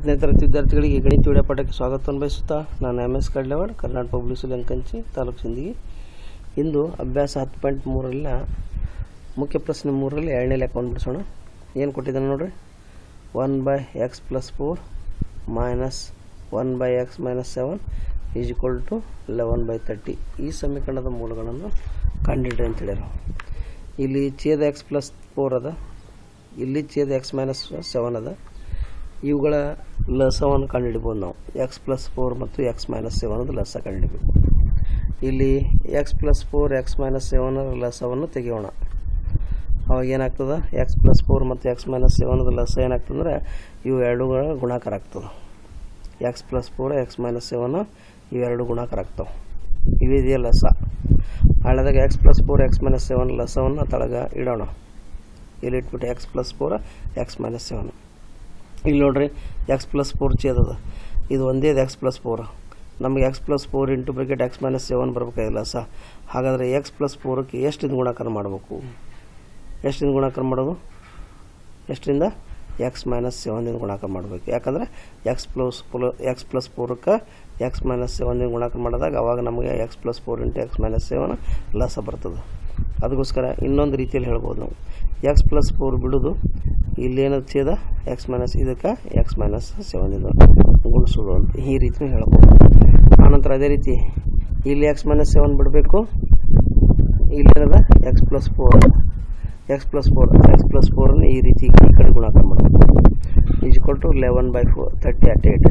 ಹತ್ತನೇ ತರಗತಿ ವಿದ್ಯಾರ್ಥಿಗಳಿಗೆ ಗಣಿತ ವಿಡಿಯೋ ಪಾಠಕ್ಕೆ ಸ್ವಾಗತವನ್ನು ಬಯಸುತ್ತಾ ನಾನು M S Kadlewad Karnataka public school Ankanchi taluk Sindagi ಇಂದು ಅಭ್ಯಾಸ ಹತ್ತು ಪಾಯಿಂಟ್ ಮೂರರಲ್ಲಿನ ಮುಖ್ಯ ಪ್ರಶ್ನೆ ಮೂರರಲ್ಲಿ ಎರಡನೇ ಲೆಕ್ಕವನ್ನು ಬಿಡಿಸೋಣ ಏನು ಕೊಟ್ಟಿದ್ದಾನೆ ನೋಡ್ರಿ one by X plus four minus one by X minus seven is equal to eleven by thirty ಈ ಸಮೀಕರಣದ ಮೂಲಗಳನ್ನು ಕಂಡಿಡ್ರಿ ಅಂತ ಹೇಳ್ಯಾರ ಇಲ್ಲಿ ಛೇದ ಎಕ್ಸ್ ಪ್ಲಸ್ ಫೋರ್ ಅದ ಇಲ್ಲಿ ಛೇದ ಎಕ್ಸ್ ಮೈನಸ್ ಸೆವೆನ್ ಅದ ಇವುಗಳ ಲಸವನ್ನು ಕಂಡುಹಿಡಿಬೋದು ನಾವು ಎಕ್ಸ್ ಪ್ಲಸ್ ಫೋರ್ ಮತ್ತು ಎಕ್ಸ್ ಮೈನಸ್ ಸೆವೆನ್ ಲಸ ಕಂಡುಹಿಡಿಬೇಕು ಇಲ್ಲಿ X plus four X minus seven ಲಸವನ್ನು ತೆಗೆಯೋಣ ಅವಾಗ ಏನಾಗ್ತದೆ ಎಕ್ಸ್ ಪ್ಲಸ್ ಫೋರ್ ಮತ್ತು ಎಕ್ಸ್ ಮೈನಸ್ ಸೆವೆನ್ ಲಸ ಏನಾಗ್ತದಂದ್ರೆ ಇವು ಎರಡುಗಳ ಗುಣಾಕಾರ ಆಗ್ತದೆ X plus four X minus seven ಇವೆರಡು ಗುಣಾಕಾರ ಆಗ್ತಾವೆ ಇವಿದೆಯಾ ಲಸ ಹಳೆದಾಗ X plus four X minus seven ಲಸವನ್ನು ತಳಗ ಇಡೋಣ ಇಲ್ಲಿ ಇಟ್ಬಿಟ್ಟು X plus four X minus seven ಇಲ್ಲಿ ನೋಡ್ರಿ ಎಕ್ಸ್ ಪ್ಲಸ್ ಫೋರ್ ಚೇದದ ಇದು ಒಂದೇ ಎಕ್ಸ್ ಪ್ಲಸ್ ಫೋರ್ ನಮಗೆ X plus four into bracket X minus seven ಬರಬೇಕಾಗಿಲ್ಲ ಸ ಹಾಗಾದರೆ ಎಕ್ಸ್ ಪ್ಲಸ್ ಫೋರಕ್ಕೆ ಎಷ್ಟಿಂದ ಗುಣಾಕಾರ ಮಾಡಬೇಕು ಎಷ್ಟಿಂದ ಗುಣಾಕಾರ ಮಾಡೋದು ಎಷ್ಟರಿಂದ ಎಕ್ಸ್ ಮೈನಸ್ ಸೆವೆನ್ದಿಂದ ಗುಣಾಕಾರ ಮಾಡಬೇಕು ಯಾಕಂದರೆ ಎಕ್ಸ್ ಪ್ಲಸ್ ಪ್ಲ ಎಕ್ಸ್ ಪ್ಲಸ್ ಫೋರಕ್ಕೆ ಎಕ್ಸ್ ಮೈನಸ್ ಸೆವೆನ್ದಿಂದ ಗುಣಾಕಾರ ಮಾಡಿದಾಗ ಅವಾಗ ನಮಗೆ X plus four into X minus seven ಲಸ ಬರ್ತದೆ ಅದಕ್ಕೋಸ್ಕರ ಇನ್ನೊಂದು ರೀತಿಯಲ್ಲಿ ಹೇಳ್ಬೋದು ನಾವು ಎಕ್ಸ್ ಪ್ಲಸ್ ಫೋರ್ ಬಿಡೋದು ಇಲ್ಲೇನದು ಛೇದ ಎಕ್ಸ್ ಮೈನಸ್ ಇದಕ್ಕೆ ಎಕ್ಸ್ ಮೈನಸ್ ಸೆವೆನಿಂದ ಗುಣಿಸೋದು ಅಂತ ಈ ರೀತಿ ಹೇಳ್ಬೋದು ಆನಂತರ ಅದೇ ರೀತಿ ಇಲ್ಲಿ ಎಕ್ಸ್ ಮೈನಸ್ ಸೆವೆನ್ ಬಿಡಬೇಕು ಇಲ್ಲೇನದ X plus four X plus four X plus ಫೋರನ್ನು ಈ ರೀತಿ ಈ ಕಡೆ ಗುಣಾಕಾರ ಮಾಡಬೇಕು is equal to eleven by four thirty at eight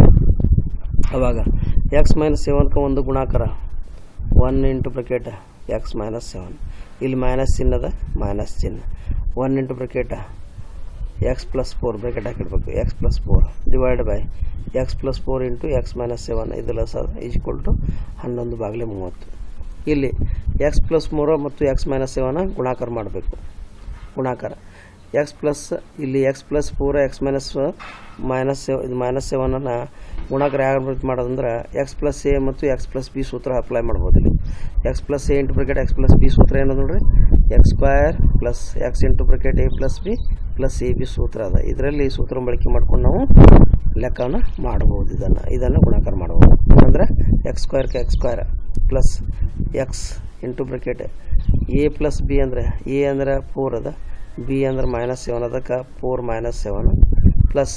ಅವಾಗ ಎಕ್ಸ್ ಮೈನಸ್ ಸೆವೆನ್ಗೆ ಒಂದು ಗುಣಾಕಾರ one into bracket X minus seven ಇಲ್ಲಿ ಮೈನಸ್ ಚಿನ್ನದ ಮೈನಸ್ ಚಿಹ್ನ one into bracket X plus four bracket ಹಾಕಿಡ್ಬೇಕು X plus four divide by X plus four into X minus seven ಇದೆಲ್ಲ sir is equal to ಹನ್ನೊಂದು ಬಾಗಿಲೆ ಮೂವತ್ತು ಇಲ್ಲಿ X plus ಮೂರು ಮತ್ತು ಎಕ್ಸ್ ಮೈನಸ್ ಸೆವೆನ ಗುಣಾಕಾರ ಮಾಡಬೇಕು ಗುಣಾಕಾರ ಎಕ್ಸ್ ಪ್ಲಸ್ ಇಲ್ಲಿ X plus four X minus minus seven ಇದು ಮೈನಸ್ ಸೆವೆನನ್ನು ಗುಣಾಕಾರ ಯಾವ ರೀತಿ ಮಾಡೋದಂದ್ರೆ ಎಕ್ಸ್ ಪ್ಲಸ್ ಎ ಮತ್ತು ಎಕ್ಸ್ ಪ್ಲಸ್ ಬಿ ಸೂತ್ರ ಅಪ್ಲೈ ಮಾಡ್ಬೋದು ಇಲ್ಲಿ X plus A into bracket X plus B ಸೂತ್ರ ಏನದು ನೋಡ್ರಿ X square plus X into bracket A plus B plus A B ಸೂತ್ರ ಅದ ಇದರಲ್ಲಿ ಈ ಸೂತ್ರ ಬಳಕೆ ಮಾಡ್ಕೊಂಡು ನಾವು ಲೆಕ್ಕವನ್ನು ಮಾಡ್ಬೋದು ಇದನ್ನು ಇದನ್ನು ಗುಣಾಕಾರ ಮಾಡ್ಬೋದು ಅಂದರೆ ಎಕ್ಸ್ ಸ್ಕ್ವಯರ್ಗೆ X square plus X into bracket A plus B ಅಂದರೆ ಎ ಅಂದ್ರೆ ಫೋರ್ ಅದ ಬಿ ಅಂದ್ರೆ ಮೈನಸ್ ಸೆವೆನ್ ಅದಕ್ಕೆ four minus seven plus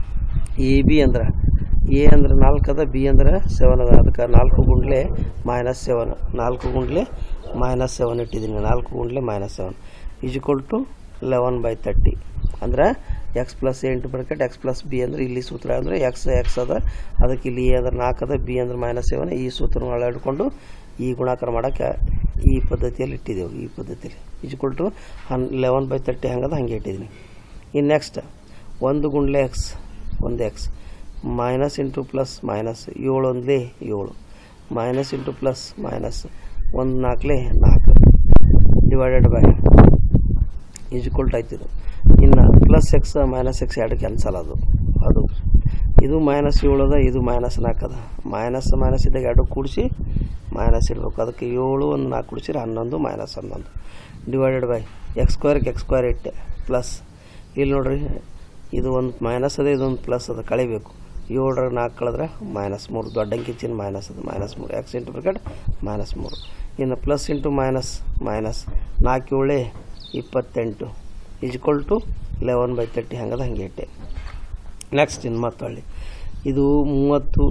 A B ಅಂದ್ರೆ ಎ ಅಂದ್ರೆ ನಾಲ್ಕು ಅದ ಬಿ ಅಂದ್ರೆ ಸೆವೆನ್ ಅದ ಅದಕ್ಕೆ ನಾಲ್ಕು ಗುಂಡ್ಲೆ ಮೈನಸ್ ಸೆವೆನ್ ನಾಲ್ಕು ಗುಂಡ್ಲೆ ಮೈನಸ್ ಸೆವೆನ್ ಇಟ್ಟಿದ್ದೀನಿ ನಾಲ್ಕು ಗುಂಡ್ಲೆ minus seven is equal to eleven by thirty ಅಂದ್ರೆ ಎಕ್ಸ್ ಪ್ಲಸ್ ಎಂಟು ಬ್ರಕೆಟ್ ಎಕ್ಸ್ ಪ್ಲಸ್ ಬಿ ಅಂದ್ರೆ ಇಲ್ಲಿ ಸೂತ್ರ ಅಂದರೆ ಎಕ್ಸ್ ಎಕ್ಸ್ ಅದ ಅದಕ್ಕೆ ಇಲ್ಲಿ ಎ ಅಂದ್ರೆ ನಾಲ್ಕು ಅದ ಬಿ ಅಂದ್ರೆ ಮೈನಸ್ ಸೆವೆನ್ ಈ ಸೂತ್ರ ಅಳವಡಿಕೊಂಡು ಈ ಗುಣಾಕಾರ ಮಾಡೋಕ್ಕೆ ಈ ಪದ್ಧತಿಯಲ್ಲಿ ಇಟ್ಟಿದ್ದೆವು ಈ ಪದ್ಧತಿಯಲ್ಲಿ ಈಜ್ಕೊಲ್ ಟು ಹನ್ ಲೆವೆನ್ ಬೈ ತರ್ಟಿ ಹಂಗದ ಹಾಗೆ ಇಟ್ಟಿದ್ದೀನಿ ಇನ್ನು ನೆಕ್ಸ್ಟ್ ಒಂದು ಗುಂಡ್ಲೆ ಎಕ್ಸ್ ಒಂದು X minus into plus minus ಏಳು ಒಂದ್ಲೇ ಏಳು ಮೈನಸ್ ಇಂಟು ಪ್ಲಸ್ ಮೈನಸ್ ಒಂದು ನಾಲ್ಕಲೇ ನಾಲ್ಕು ಡಿವೈಡೆಡ್ ಬೈ ಈಜ್ಕೊಲ್ಟ್ ಆಯ್ತಿದು ಇನ್ನು ಪ್ಲಸ್ ಎಕ್ಸ್ ಮೈನಸ್ ಎಕ್ಸ್ ಎರಡು ಕ್ಯಾನ್ಸಲ್ ಅದು ಅದು ಇದು ಮೈನಸ್ ಏಳು ಅದ ಇದು ಮೈನಸ್ ನಾಲ್ಕು ಅದ ಮೈನಸ್ ಮೈನಸ್ ಇದ್ದಾಗ ಎರಡು ಕೂಡಿಸಿ ಮೈನಸ್ ಇಡಬೇಕು ಅದಕ್ಕೆ ಏಳು ಒಂದು ನಾಲ್ಕು ಕೂಡಿಸಿದ್ರೆ ಹನ್ನೊಂದು ಮೈನಸ್ ಹನ್ನೊಂದು ಡಿವೈಡೆಡ್ ಬೈ ಎಕ್ಸ್ ಸ್ಕ್ವೇರ್ಗೆ ಎಕ್ಸ್ ಸ್ಕ್ವೇರ್ ಇಟ್ಟೆ ಪ್ಲಸ್ ಇಲ್ಲಿ ನೋಡ್ರಿ ಇದು ಒಂದು ಮೈನಸ್ ಅದ ಇದೊಂದು ಪ್ಲಸ್ ಅದ ಕಳಿಬೇಕು ಏಳರ ನಾಲ್ಕು ಕಳೆದ್ರೆ ಮೈನಸ್ ಮೂರು ದೊಡ್ಡ ಅಂಕಿ ಚಿನ್ನ ಮೈನಸ್ ಅದು ಮೈನಸ್ ಮೂರು ಎಕ್ಸ್ ಇಂಟು ಬ್ರಿಕೆಟ್ ಮೈನಸ್ ಮೂರು ಇನ್ನು ಪ್ಲಸ್ ಇಂಟು ಮೈನಸ್ ಮೈನಸ್ ನಾಲ್ಕು ಏಳೆ ಇಪ್ಪತ್ತೆಂಟು is equal to eleven by thirty ಹಂಗದ ಹಂಗೆ ಇಟ್ಟೆ ನೆಕ್ಸ್ಟ್ ಇನ್ನು ಮತ್ತೊಳ್ಳಿ ಇದು ಮೂವತ್ತು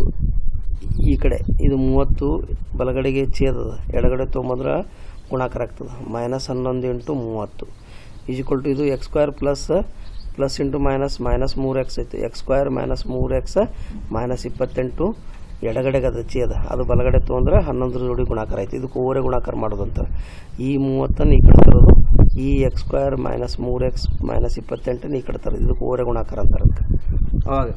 ಈ ಕಡೆ ಇದು ಮೂವತ್ತು ಬಲಗಡೆಗೆ ಛೇದದ ಎಡಗಡೆ ತೊಗೊಂಬಂದ್ರೆ ಗುಣಾಕಾರ ಆಗ್ತದೆ ಮೈನಸ್ ಹನ್ನೊಂದು ಇಂಟು ಮೂವತ್ತು ಈಜ್ಕೊಲ್ ಟು ಇದು X square plus plus into minus minus ಮೂರು ಎಕ್ಸ್ ಐತೆ ಎಕ್ಸ್ ಸ್ಕ್ವೇರ್ ಮೈನಸ್ ಮೂರು ಎಕ್ಸ್ ಮೈನಸ್ ಇಪ್ಪತ್ತೆಂಟು ಎಡಗಡೆಗೆ ಅದು ಛೇದ ಅದು ಬಲಗಡೆ ತೊಗೊಂಡ್ರೆ ಹನ್ನೊಂದರ ಜೋಡಿ ಗುಣಾಕಾರ ಐತೆ ಇದಕ್ಕೆ ಓರೆ ಗುಣಾಕಾರ ಮಾಡೋದು ಅಂತಾರೆ ಈ ಮೂವತ್ತನ್ನು ಈ ಕಡೆ ತರೋದು ಈ ಎಕ್ಸ್ ಸ್ಕ್ವೇರ್ ಮೈನಸ್ ಮೂರು ಎಕ್ಸ್ ಮೈನಸ್ ಇಪ್ಪತ್ತೆಂಟನ್ನು ಈ ಕಡೆ ತರೋದು ಇದಕ್ಕೆ ಓರೆ ಗುಣಾಕಾರ ಅಂತಾರೆ ಅದಕ್ಕೆ ಅವಾಗ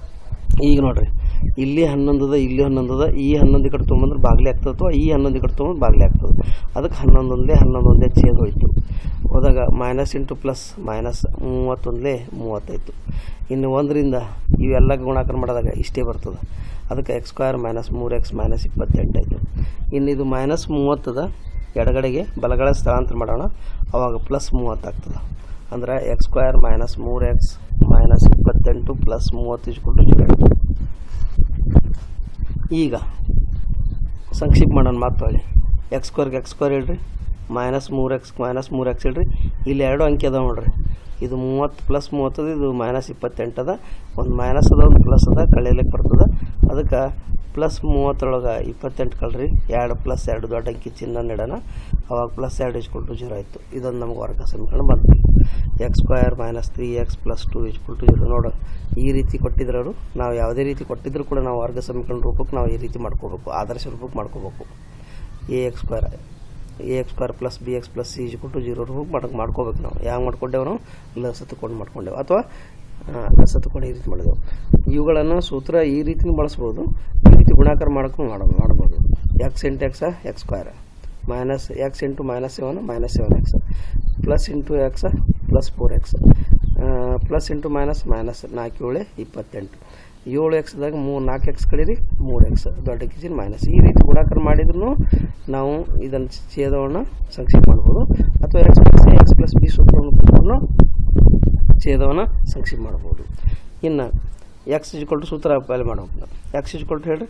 ಈಗ ನೋಡ್ರಿ ಇಲ್ಲಿ ಹನ್ನೊಂದು ಅದ ಇಲ್ಲಿ ಹನ್ನೊಂದು ಅದ ಈ ಹನ್ನೊಂದು ಈ ಕಡೆ ತೊಗೊಂಬಂದ್ರೆ ಬಾಗಿಲೆ ಆಗ್ತದೆ ಅಥವಾ ಈ ಹನ್ನೊಂದು ಈ ಕಡೆ ತೊಗೊಂಡು ಬಾಗಿಲೆ ಆಗ್ತದೆ ಅದಕ್ಕೆ ಹನ್ನೊಂದು ಒಂದೇ ಹನ್ನೊಂದು ಒಂದೇ ಛೇದ ಹೋಯ್ತು ಹೋದಾಗ ಮೈನಸ್ ಇಂಟು ಪ್ಲಸ್ ಮೈನಸ್ ಮೂವತ್ತೊಂದಲೇ ಮೂವತ್ತೈತು ಇನ್ನು ಒಂದರಿಂದ ಇವೆಲ್ಲ ಗುಣಾಕಾರ ಮಾಡಿದಾಗ ಇಷ್ಟೇ ಬರ್ತದೆ ಅದಕ್ಕೆ ಎಕ್ಸ್ ಸ್ಕ್ವೇರ್ ಮೈನಸ್ ಮೂರು ಎಕ್ಸ್ ಮೈನಸ್ ಇಪ್ಪತ್ತೆಂಟು ಆಯಿತು ಇನ್ನು ಇದು ಮೈನಸ್ ಮೂವತ್ತದ ಎಡಗಡೆಗೆ ಬಲಗಡೆ ಸ್ಥಳಾಂತರ ಮಾಡೋಣ ಅವಾಗ ಪ್ಲಸ್ ಮೂವತ್ತಾಗ್ತದೆ ಅಂದ್ರೆ ಎಕ್ಸ್ ಸ್ಕ್ವೇರ್ ಮೈನಸ್ ಮೂರು ಎಕ್ಸ್ ಮೈನಸ್ ಇಪ್ಪತ್ತೆಂಟು ಪ್ಲಸ್ ಮೂವತ್ತು ಇಸ್ಕೊಟ್ಟು ಜೀರೋ ಈಗ ಸಂಕ್ಷಿಪ್ತ ಮಾಡೋಣ ಮಾತೊಳ್ಳಿ ಎಕ್ಸ್ ಸ್ಕ್ವೇರ್ಗೆ ಎಕ್ಸ್ ಸ್ಕ್ವೇರ್ ಹೇಳ್ರಿ ಮೈನಸ್ ಮೂರು ಎಕ್ಸ್ ಮೈನಸ್ ಮೂರು ಎಕ್ಸ್ ಹೇಳ್ರಿ ಇಲ್ಲಿ ಎರಡು ಅಂಕಿ ಅದಾವೆ ನೋಡ್ರಿ ಇದು ಮೂವತ್ತು ಪ್ಲಸ್ ಮೂವತ್ತದ ಇದು ಮೈನಸ್ ಇಪ್ಪತ್ತೆಂಟು ಅದ ಒಂದು ಮೈನಸ್ ಅದ ಒಂದು ಪ್ಲಸ್ ಅದ ಕಳಿಲಿಕ್ಕೆ ಬರ್ತದೆ ಅದಕ್ಕೆ ಪ್ಲಸ್ ಮೂವತ್ತರೊಳಗೆ ಇಪ್ಪತ್ತೆಂಟು ಕಳ್ರಿ ಎರಡು ಪ್ಲಸ್ ಎರಡು ದೊಡ್ಡ ಅಂಕಿ ಚಿನ್ನ ನೆಡೋಣ ಅವಾಗ ಪ್ಲಸ್ ಎರಡು ಇಸ್ಕೊಟ್ಟು ಜೀರೋ ಆಯಿತು ಇದೊಂದು ನಮ್ಗೆ ವರ್ಗ ಸಮೀಕರಣ ಬಂತು X square minus three X plus two is equal to zero ನೋಡು ಈ ರೀತಿ ಕೊಟ್ಟಿದ್ರು ಅವರು ನಾವು ಯಾವುದೇ ರೀತಿ ಕೊಟ್ಟಿದ್ರು ಕೂಡ ನಾವು ವರ್ಗ ಸಮೀಕರಣ ರೂಪಕ್ಕೆ ನಾವು ಈ ರೀತಿ ಮಾಡ್ಕೋಬೇಕು ಆದರ್ಶ ರೂಪಕ್ಕೆ ಮಾಡ್ಕೋಬೇಕು A X square A X square plus B X plus C is equal to zero ರೂಪಕ್ಕೆ ಮಾಡಕ್ಕೆ ಮಾಡ್ಕೋಬೇಕು ನಾವು ಹೆಂಗೆ ಮಾಡ್ಕೊಂಡೇವು ನಾವು ಲಸ ತಗೊಂಡು ಮಾಡ್ಕೊಂಡೇವು ಅಥವಾ ಲಸ ತಗೊಂಡು ಈ ರೀತಿ ಮಾಡಿದೆವು ಇವುಗಳನ್ನು ಸೂತ್ರ ಈ ರೀತಿ ಬಳಸ್ಬೋದು ಈ ರೀತಿ ಗುಣಾಕಾರ ಮಾಡ್ಕೊಂಡು ಮಾಡೋದು ಮಾಡ್ಬೋದು X into X X square minus X into minus seven minus seven X plus into X plus four X plus into minus minus ನಾಲ್ಕು ಏಳು ಇಪ್ಪತ್ತೆಂಟು ಏಳು ಎಕ್ಸ್ದಾಗ ಮೂರು ನಾಲ್ಕು ಎಕ್ಸ್ ಕಡೀರಿ ಮೂರು ಎಕ್ಸ್ ದೊಡ್ಡ ಕಿಚಿನ ಮೈನಸ್ ಈ ರೀತಿ ಗುಣಾಕಾರ ಮಾಡಿದ್ರು ನಾವು ಇದನ್ನು ಛೇದವನ್ನು ಸಂಕ್ಷೇಪ ಮಾಡ್ಬೋದು ಅಥವಾ X plus X plus B ಸೂತ್ರವನ್ನು ಕೊಟ್ಕೊಂಡು ಛೇದವನ್ನು ಸಂಕ್ಷೇಪ ಮಾಡ್ಬೋದು ಇನ್ನು ಎಕ್ಸ್ ಇಜ್ಕೊಲ್ಟು ಸೂತ್ರ ಅಪ್ಲೈ ಮಾಡ್ಬೇಕು ನಾವು ಎಕ್ಸ್ ಇಜ್ಕೊಲ್ಟು ಹೇಳ್ರಿ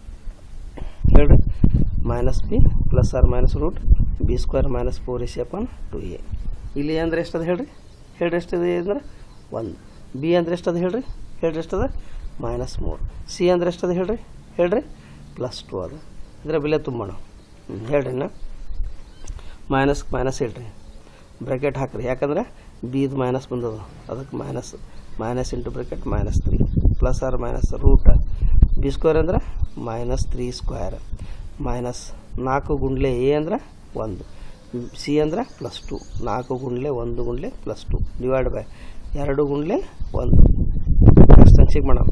ಹೇಳ್ರಿ minus B plus or minus root B square minus four is upon two A ಇಲ್ಲಿ ಅಂದ್ರೆ ಎಷ್ಟದ ಹೇಳ್ರಿ ಹೇಳ್ರಿ ಎಷ್ಟದ ಅಂದ್ರೆ ಒಂದು ಬಿ ಅಂದ್ರೆ ಎಷ್ಟದ ಹೇಳ್ರಿ ಹೇಳ್ರಿ ಎಷ್ಟದ ಮೈನಸ್ ಮೂರು ಸಿ ಅಂದ್ರೆ ಎಷ್ಟದ ಹೇಳ್ರಿ ಹೇಳ್ರಿ ಪ್ಲಸ್ ಟು ಅದ ಇದರ ಬೆಲೆ ತುಂಬೋಣ ಹ್ಞೂ ಹೇಳ್ರಿ ಇನ್ನು ಮೈನಸ್ ಮೈನಸ್ ಹೇಳ್ರಿ ಬ್ರ್ಯಾಕೆಟ್ ಹಾಕ್ರಿ ಯಾಕಂದ್ರೆ ಬಿದು ಮೈನಸ್ ಬಂದದ ಅದಕ್ಕೆ minus minus into bracket minus three plus or minus root B square ಅಂದ್ರೆ ಮೈನಸ್ ತ್ರೀ ಸ್ಕ್ವೇರ್ ಮೈನಸ್ ನಾಲ್ಕು ಗುಂಡ್ಲೆ ಎ ಅಂದ್ರೆ ಒಂದು ಸಿ ಅಂದ್ರೆ ಪ್ಲಸ್ ಟು ನಾಲ್ಕು ಗುಂಡ್ಲೆ ಒಂದು ಗುಂಡ್ಲೆ ಪ್ಲಸ್ ಟು ಡಿವೈಡ್ ಬೈ ಎರಡು ಗುಂಡ್ಲೆ ಒಂದು ನೆಕ್ಸ್ಟ್ ಸಂಕ್ಷಿಪ್ ಮಾಡೋಣ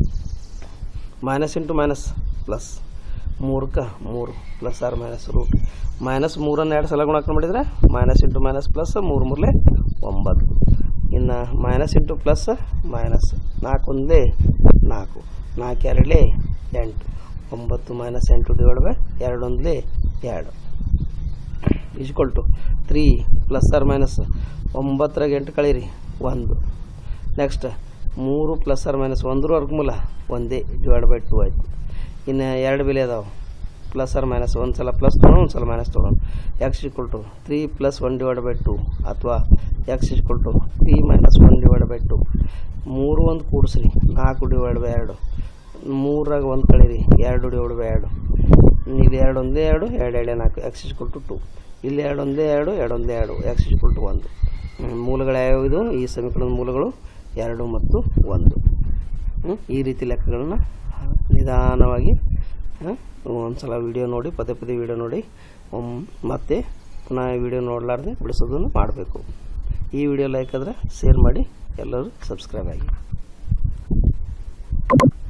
ಮೈನಸ್ ಇಂಟು ಮೈನಸ್ ಪ್ಲಸ್ ಮೂರಕ್ಕೆ ಮೂರು plus or minus root minus ಮೂರನ್ನು ಎರಡು ಸಲ ಗುಣಾಕಾರ ಮಾಡಿದರೆ ಮೈನಸ್ ಇಂಟು ಮೈನಸ್ ಪ್ಲಸ್ ಮೂರು ಮೂರಲೆ ಒಂಬತ್ತು ಇನ್ನು ಮೈನಸ್ ಇಂಟು ಪ್ಲಸ್ ಮೈನಸ್ ನಾಲ್ಕು ಒಂದೇ ನಾಲ್ಕು ನಾಲ್ಕು ಎರಡಲೇ ಎಂಟು ಒಂಬತ್ತು ಮೈನಸ್ ಎಂಟು ಡಿವೈಡ್ ಬೈ ಎರಡು ಒಂದಲೇ ಎರಡು is equal to three plus or minus ಒಂಬತ್ತರಾಗ ಎಂಟು ಕಳೀರಿ ಒಂದು ನೆಕ್ಸ್ಟ್ ಮೂರು ಪ್ಲಸ್ ಆರ್ ಮೈನಸ್ ಒಂದ್ರ ವರ್ಗಮೂಲ ಒಂದೇ ಡಿವೈಡ್ ಬೈ ಟು ಆಯಿತು ಇನ್ನು ಎರಡು ಬೆಲೆ ಅದಾವೆ ಪ್ಲಸ್ ಆರ್ ಮೈನಸ್ ಒಂದು ಸಲ ಪ್ಲಸ್ ತೊಗೊಳೋಣ ಒಂದು ಸಲ ಮೈನಸ್ ತೊಗೊಳೋಣ X equal to three plus one divide by two ಅಥವಾ X equal to three minus one divide by two ಮೂರು ಒಂದು ಕೂಡಿಸ್ರಿ ನಾಲ್ಕು ಡಿವೈಡ್ ಬೈ ಎರಡು ಮೂರಾಗ ಒಂದು ಕಳೀರಿ ಎರಡು ಡಿವೈಡ್ ಬೈ ಎರಡು ಇಲ್ಲಿ ಎರಡು ಒಂದೇ ಎರಡು ಎರಡು ಎರಡೇ ನಾಲ್ಕು ಎಕ್ಸ್ ಇಕ್ವಲ್ ಟು ಟು ಇಲ್ಲಿ ಎರಡು ಒಂದೇ ಎರಡು ಎರಡು ಒಂದೇ ಎರಡು ಎಕ್ಸ್ ಇಕ್ವಲ್ ಟು ಒಂದು ಹ್ಮ್, ಮೂಲಗಳು ಯಾವ್ಯಾವು ಇದು ಈ ಸಮೀಕರಣದ ಮೂಲಗಳು ಎರಡು ಮತ್ತು ಒಂದು ಹ್ಮ್, ಈ ರೀತಿ ಲೆಕ್ಕಗಳನ್ನ ನಿಧಾನವಾಗಿ ಒಂದು ಸಲ ವಿಡಿಯೋ ನೋಡಿ ಪದೇ ಪದೇ ವಿಡಿಯೋ ನೋಡಿ ಒಮ್, ಮತ್ತೆ ಪುನಃ ವಿಡಿಯೋ ನೋಡಲಾರ್ದೆ ಬಿಡಿಸೋದನ್ನು ಮಾಡಬೇಕು ಈ ವಿಡಿಯೋ ಲೈಕ್ ಆದರೆ ಶೇರ್ ಮಾಡಿ ಎಲ್ಲರೂ ಸಬ್ಸ್ಕ್ರೈಬ್ ಆಗಿ